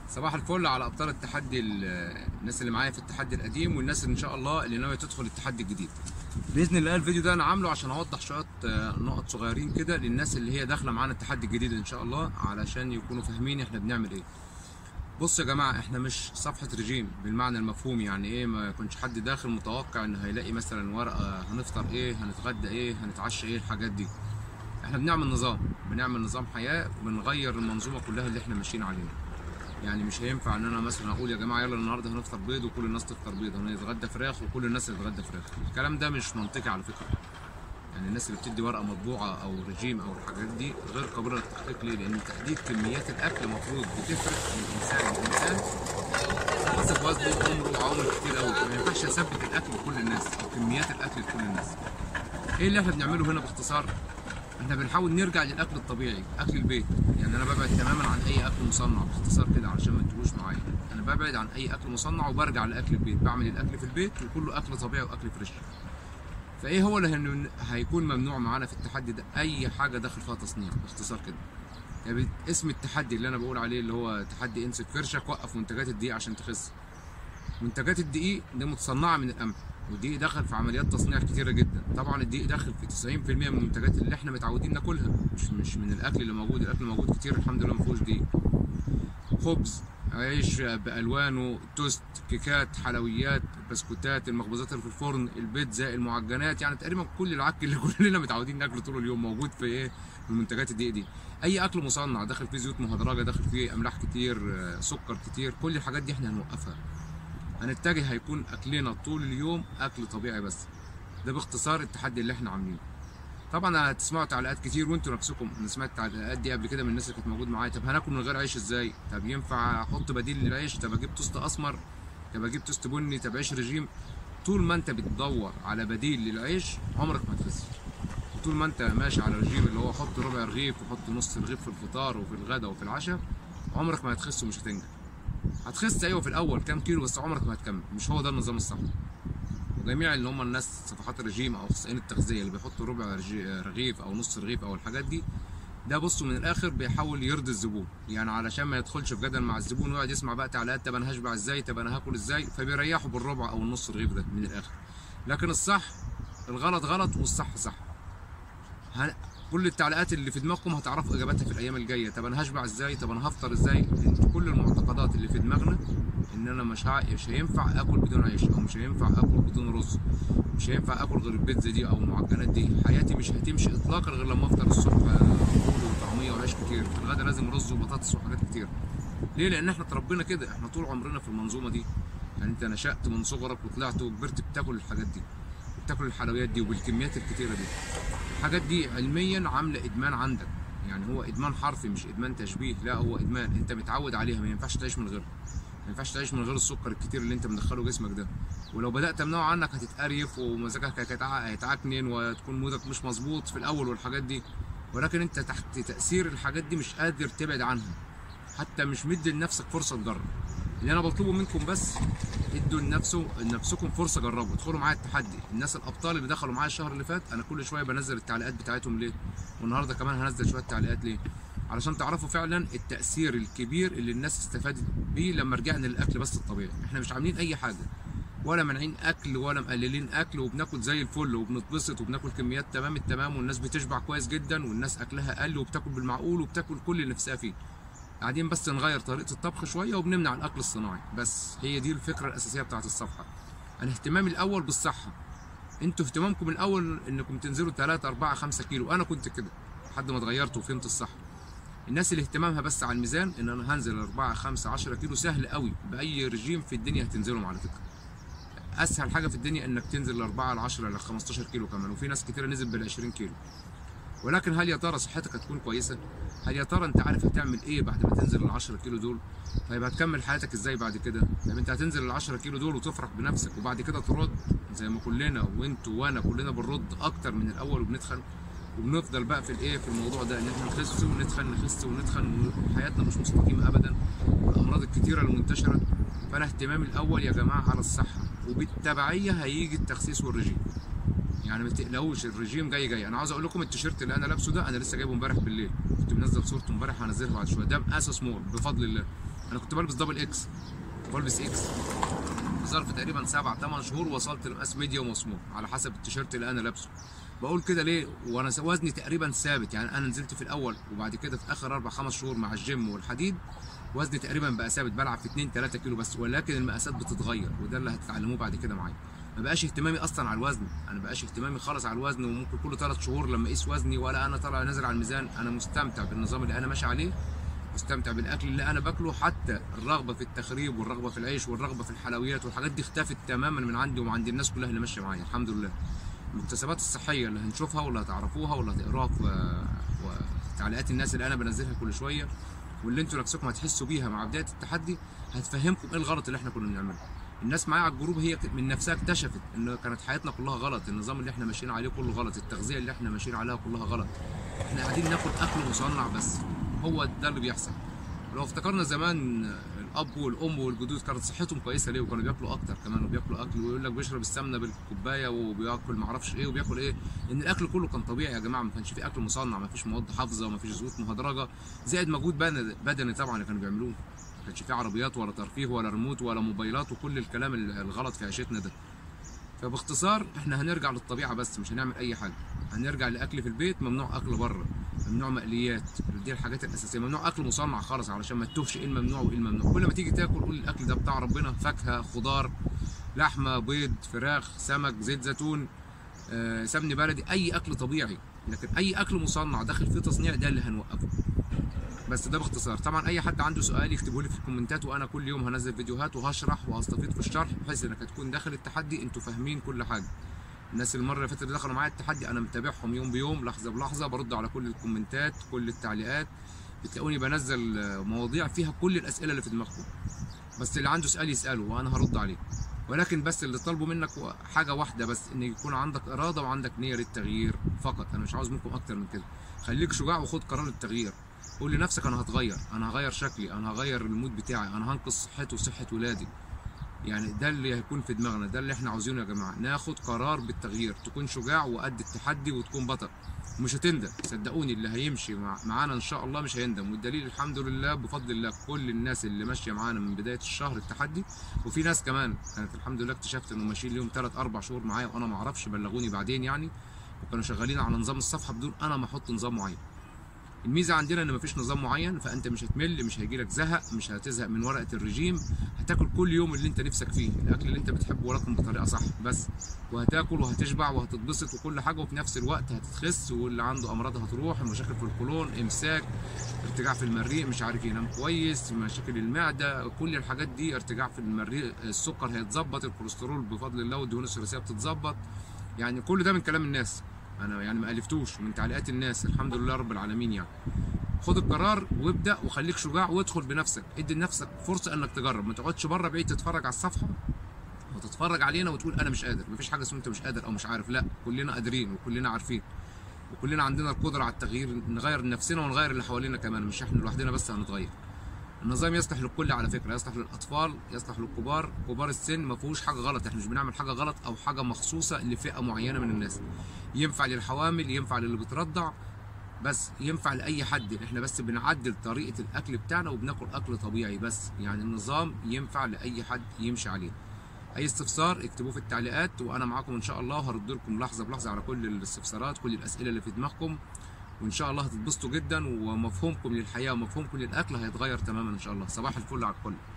صباح الفل على ابطال التحدي ال- الناس اللي معايا في التحدي القديم والناس اللي ان شاء الله اللي ناويه تدخل التحدي الجديد باذن الله الفيديو ده انا عامله عشان اوضح شويه آه، نقط صغيرين كده للناس اللي هي داخله معانا التحدي الجديد ان شاء الله علشان يكونوا فاهمين احنا بنعمل ايه بصوا يا جماعه احنا مش صفحه رجيم بالمعنى المفهوم يعني ايه ما يكونش حد داخل متوقع ان هيلاقي مثلا ورقه هنفطر ايه هنتغدى ايه هنتعشى ايه الحاجات دي احنا بنعمل نظام بنعمل نظام حياه وبنغير المنظومه كلها اللي احنا ماشيين عليها يعني مش هينفع ان انا مثلا اقول يا جماعه يلا النهارده هنفطر بيض وكل الناس تفطر بيض هنتغدى فراخ وكل الناس تتغدى فراخ الكلام ده مش منطقي على فكره يعني الناس اللي بتدي ورقه مطبوعه او رجيم او الحاجات دي غير قابله للتحقيق ليه؟ لان تحديد كميات الاكل المفروض بتفرق من انسان لانسان حسب وزنه وعمره وعوامل كتير قوي ما ينفعش اثبت الاكل لكل الناس او كميات الاكل لكل الناس ايه اللي احنا بنعمله هنا باختصار احنا بنحاول نرجع للاكل الطبيعي اكل البيت يعني انا ببعد تماما عن اي اكل مصنع باختصار كده علشان ما تجوش معايا انا ببعد عن اي اكل مصنع وبرجع لاكل البيت بعمل الاكل في البيت وكله اكل طبيعي واكل فريش فايه هو اللي هن- هيكون ممنوع معانا في التحدي ده اي حاجه داخل فيها تصنيع باختصار كده يعني اسم التحدي اللي انا بقول عليه اللي هو تحدي امسك فرشك وقف منتجات الدقيق عشان تخس منتجات الدقيق دي متصنعه من القمح والدقيق دخل في عمليات تصنيع كتيره جدا طبعا الدقيق داخل في 90% من المنتجات اللي احنا متعودين ناكلها مش مش من الاكل اللي موجود الاكل موجود كتير الحمد لله ما فيهوش دقيق خبز عيش بالوانه توست كيكات حلويات بسكوتات المخبوزات اللي في الفرن البيتزا المعجنات يعني تقريبا كل العك اللي كلنا متعودين ناكله طول اليوم موجود في ايه في منتجات الدقيق دي اي اكل مصنع داخل فيه زيوت مهدرجه داخل فيه املاح كتير آه، سكر كتير كل الحاجات دي احنا هنوقفها هنتجه هيكون اكلنا طول اليوم اكل طبيعي بس ده باختصار التحدي اللي احنا عاملينه طبعا هتسمعوا تعليقات كتير وانتوا نفسكم انا سمعت التعليقات دي قبل كده من الناس اللي كانت موجود معايا طب هناكل من غير عيش ازاي طب ينفع احط بديل للعيش طب اجيب توست اسمر طب اجيب توست بني طب عيش رجيم طول ما انت بتدور على بديل للعيش عمرك ما هتخس طول ما انت ماشي على الرجيم اللي هو حط ربع رغيف وحط نص رغيف في الفطار وفي الغداء وفي العشاء عمرك ما هتخس ومش هتنجح هتخس ايوه في الاول كام كيلو بس عمرك ما هتكمل مش هو ده النظام الصح وجميع اللي هم الناس صفحات الرجيم او اخصائيين التغذيه اللي بيحطوا ربع رجي- رغيف او نص رغيف او الحاجات دي ده بصوا من الاخر بيحاول يرضي الزبون يعني علشان ما يدخلش في جدل مع الزبون ويقعد يسمع بقى تعليقات طب انا هشبع ازاي طب انا هاكل ازاي فبيريحوا بالربع او النص رغيف ده من الاخر لكن الصح الغلط غلط والصح صح هن... كل التعليقات اللي في دماغكم هتعرفوا اجاباتها في الايام الجايه طب انا هشبع ازاي طب انا هفطر ازاي انتوا كل المعتقدات اللي في دماغنا ان انا مش ها... مش هينفع اكل بدون عيش او مش هينفع اكل بدون رز مش هينفع اكل غير البيتزا دي او المعجنات دي حياتي مش هتمشي اطلاقا غير لما افطر الصبح فول وطعميه وعيش كتير في الغدا لازم رز وبطاطس وحاجات كتير ليه لان احنا اتربينا كده احنا طول عمرنا في المنظومه دي يعني انت نشأت من صغرك وطلعت وكبرت بتاكل الحاجات دي بتاكل الحلويات دي وبالكميات الكتيره دي الحاجات دي علميا عامله ادمان عندك يعني هو ادمان حرفي مش ادمان تشبيه لا هو ادمان انت متعود عليها ما ينفعش تعيش من غيرها ما ينفعش تعيش من غير السكر الكتير اللي انت مدخله جسمك ده ولو بدات تمنعه عنك هتتقريف ومزاجك هيتع- هيتعكنن وتكون مودك مش مظبوط في الاول والحاجات دي ولكن انت تحت تاثير الحاجات دي مش قادر تبعد عنها حتى مش مدي لنفسك فرصه تجرب اللي انا بطلبه منكم بس ادوا لنفسه لنفسكم فرصه جربوا ادخلوا معايا التحدي الناس الابطال اللي دخلوا معايا الشهر اللي فات انا كل شويه بنزل التعليقات بتاعتهم ليه والنهارده كمان هنزل شويه تعليقات ليه علشان تعرفوا فعلا التاثير الكبير اللي الناس استفادت بيه لما رجعنا للاكل بس الطبيعي احنا مش عاملين اي حاجه ولا مانعين اكل ولا مقللين اكل وبناكل زي الفل وبنتبسط وبناكل كميات تمام التمام والناس بتشبع كويس جدا والناس اكلها قل وبتاكل بالمعقول وبتاكل كل اللي نفسها فيه قاعدين بس نغير طريقه الطبخ شويه وبنمنع الاكل الصناعي بس هي دي الفكره الاساسيه بتاعت الصفحه انا اهتمامي الاول بالصحه انتوا اهتمامكم الاول انكم تنزلوا 3 4 5 كيلو انا كنت كده لحد ما اتغيرت وفهمت الصح الناس اللي اهتمامها بس على الميزان ان انا هنزل 4 5 10 كيلو سهل قوي باي رجيم في الدنيا هتنزلهم على فكره اسهل حاجه في الدنيا انك تنزل ل 4 ل 10 ل 15 كيلو كمان وفي ناس كتير نزل بال 20 كيلو ولكن هل يا ترى صحتك هتكون كويسه؟ هل يا ترى انت عارف هتعمل ايه بعد ما تنزل ال 10 كيلو دول؟ طيب هتكمل حياتك ازاي بعد كده؟ طيب انت هتنزل ال 10 كيلو دول وتفرح بنفسك وبعد كده ترد زي ما كلنا وانتوا وانا كلنا بنرد اكتر من الاول وبنتخن وبنفضل بقى في الايه في الموضوع ده ان احنا نخس ونتخن نخس ونتخن وحياتنا مش مستقيمه ابدا والامراض الكتيره المنتشره فانا اهتمامي الاول يا جماعه على الصحه وبالتبعيه هيجي التخسيس والرجيم يعني ما تقلقوش الرجيم جاي جاي انا عاوز اقول لكم التيشيرت اللي انا لابسه ده انا لسه جايبه امبارح بالليل كنت منزل صورته امبارح هنزلها بعد شويه ده مقاس سمول بفضل الله انا كنت بلبس دبل اكس بلبس اكس في ظرف تقريبا سبع ثمان شهور وصلت لمقاس ميديوم وسمول على حسب التيشيرت اللي انا لابسه بقول كده ليه وانا وزني تقريبا ثابت يعني انا نزلت في الاول وبعد كده في اخر اربع خمس شهور مع الجيم والحديد وزني تقريبا بقى ثابت بلعب في 2 3 كيلو بس ولكن المقاسات بتتغير وده اللي هتتعلموه بعد كده معايا ما بقاش اهتمامي اصلا على الوزن انا بقاش اهتمامي خالص على الوزن وممكن كل ثلاث شهور لما اقيس وزني ولا انا طالع نازل على الميزان انا مستمتع بالنظام اللي انا ماشي عليه مستمتع بالاكل اللي انا باكله حتى الرغبه في التخريب والرغبه في العيش والرغبه في الحلويات والحاجات دي اختفت تماما من عندي ومن عند الناس كلها اللي ماشيه معايا الحمد لله المكتسبات الصحيه اللي هنشوفها واللي هتعرفوها واللي هتقراها في في تعليقات الناس اللي انا بنزلها كل شويه واللي انتوا نفسكم هتحسوا بيها مع بدايه التحدي هتفهمكم ايه الغلط اللي احنا كنا بنعمله الناس معايا على الجروب هي من نفسها اكتشفت ان كانت حياتنا كلها غلط النظام اللي احنا ماشيين عليه كله غلط التغذيه اللي احنا ماشيين عليها كلها غلط احنا قاعدين ناكل اكل مصنع بس هو ده اللي بيحصل لو افتكرنا زمان الاب والام والجدود كانت صحتهم كويسه ليه وكانوا بياكلوا اكتر كمان وبياكلوا اكل ويقول لك بيشرب السمنه بالكوبايه وبياكل معرفش ايه وبياكل ايه ان الاكل كله كان طبيعي يا جماعه ما كانش فيه اكل مصنع ما فيش مواد حافظه ما فيش زيوت مهدرجه زائد مجهود بدني طبعا اللي كانوا بيعملوه ما كانش فيه عربيات ولا ترفيه ولا ريموت ولا موبايلات وكل الكلام الغلط في عيشتنا ده فباختصار احنا هنرجع للطبيعه بس مش هنعمل اي حاجه هنرجع لاكل في البيت ممنوع اكل بره ممنوع مقليات دي الحاجات الاساسيه ممنوع اكل مصنع خالص علشان ما تتوهش ايه الممنوع وايه الممنوع كل ما تيجي تاكل قول الاكل ده بتاع ربنا فاكهه خضار لحمه بيض فراخ سمك زيت زيتون آه، سمن بلدي اي اكل طبيعي لكن اي اكل مصنع داخل فيه تصنيع ده اللي هنوقفه بس ده باختصار طبعا اي حد عنده سؤال يكتبه لي في الكومنتات وانا كل يوم هنزل فيديوهات وهشرح وهستفيد في الشرح بحيث انك تكون داخل التحدي انتوا فاهمين كل حاجه الناس المره اللي فاتت اللي دخلوا معايا التحدي انا متابعهم يوم بيوم لحظه بلحظه برد على كل الكومنتات كل التعليقات بتلاقوني بنزل مواضيع فيها كل الاسئله اللي في دماغكم بس اللي عنده سؤال يساله وانا هرد عليه ولكن بس اللي طالبه منك حاجه واحده بس ان يكون عندك اراده وعندك نيه للتغيير فقط انا مش عاوز منكم اكتر من كده خليك شجاع وخد قرار التغيير قول لنفسك انا هتغير انا هغير شكلي انا هغير المود بتاعي انا هنقذ صحتي وصحه ولادي يعني ده اللي هيكون في دماغنا ده اللي احنا عاوزينه يا جماعه ناخد قرار بالتغيير تكون شجاع وقد التحدي وتكون بطل مش هتندم صدقوني اللي هيمشي مع معانا ان شاء الله مش هيندم والدليل الحمد لله بفضل الله كل الناس اللي ماشيه معانا من بدايه الشهر التحدي وفي ناس كمان كانت الحمد لله اكتشفت انهم ماشيين ليهم 3 4 شهور معايا وانا ما اعرفش بلغوني بعدين يعني وكانوا شغالين على نظام الصفحه بدون انا ما احط نظام معين الميزه عندنا ان مفيش نظام معين فانت مش هتمل مش هيجيلك زهق مش هتزهق من ورقه الرجيم هتاكل كل يوم اللي انت نفسك فيه الاكل اللي انت بتحبه ولكن بطريقه صح بس وهتاكل وهتشبع وهتتبسط وكل حاجه وفي نفس الوقت هتتخس واللي عنده امراض هتروح مشاكل في القولون امساك ارتجاع في المريء مش عارف ينام كويس مشاكل المعده كل الحاجات دي ارتجاع في المريء السكر هيتظبط الكوليسترول بفضل الله والدهون الثلاثيه بتتظبط يعني كل ده من كلام الناس انا يعني ما الفتوش من تعليقات الناس الحمد لله رب العالمين يعني خد القرار وابدا وخليك شجاع وادخل بنفسك ادي لنفسك فرصه انك تجرب ما تقعدش بره بعيد تتفرج على الصفحه وتتفرج علينا وتقول انا مش قادر مفيش حاجه اسمها انت مش قادر او مش عارف لا كلنا قادرين وكلنا عارفين وكلنا عندنا القدره على التغيير نغير نفسنا ونغير اللي حوالينا كمان مش احنا لوحدنا بس هنتغير النظام يصلح للكل على فكره يصلح للاطفال يصلح للكبار كبار السن ما فيهوش حاجه غلط احنا مش بنعمل حاجه غلط او حاجه مخصوصه لفئه معينه من الناس ينفع للحوامل ينفع للي بترضع بس ينفع لاي حد احنا بس بنعدل طريقه الاكل بتاعنا وبناكل اكل طبيعي بس يعني النظام ينفع لاي حد يمشي عليه اي استفسار اكتبوه في التعليقات وانا معاكم ان شاء الله وهرد لكم لحظه بلحظه على كل الاستفسارات كل الاسئله اللي في دماغكم وان شاء الله هتتبسطوا جدا ومفهومكم للحياه ومفهومكم للاكل هيتغير تماما ان شاء الله صباح الفل على الكل